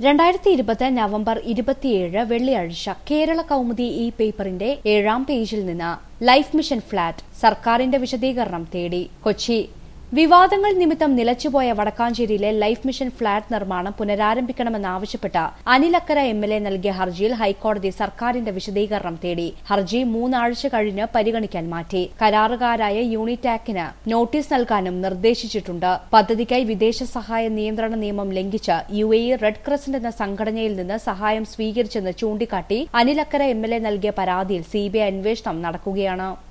രണ്ടായിരത്തി ഇരുപത് നവംബർ ഇരുപത്തിയേഴ് വെള്ളിയാഴ്ച കേരള കൗമുദി ഈ പേപ്പറിന്റെ ഏഴാം പേജിൽ നിന്ന് ലൈഫ് മിഷൻ ഫ്ളാറ്റ് സർക്കാരിന്റെ വിശദീകരണം തേടി കൊച്ചി വിവാദങ്ങൾ നിമിത്തം നിലച്ചുപോയ വടക്കാഞ്ചേരിയിലെ ലൈഫ് മിഷൻ ഫ്ളാറ്റ് നിർമ്മാണം പുനരാരംഭിക്കണമെന്നാവശ്യപ്പെട്ട് അനിലക്കര എം എൽ എ നൽകിയ ഹർജിയിൽ ഹൈക്കോടതി സർക്കാരിന്റെ വിശദീകരണം തേടി ഹർജി മൂന്നാഴ്ച കഴിഞ്ഞ് പരിഗണിക്കാൻ മാറ്റി കരാറുകാരായ യൂണിടാക്കിന് നോട്ടീസ് നൽകാനും നിർദ്ദേശിച്ചിട്ടുണ്ട് പദ്ധതിക്കായി വിദേശ സഹായ നിയന്ത്രണ നിയമം ലംഘിച്ച് U A E Red Crescent എന്ന സംഘടനയിൽ നിന്ന് സഹായം സ്വീകരിച്ചെന്ന് ചൂണ്ടിക്കാട്ടി അനിലക്കര എം എൽ എ നൽകിയ പരാതിയിൽ സിബിഐ അന്വേഷണം നടക്കുകയാണ്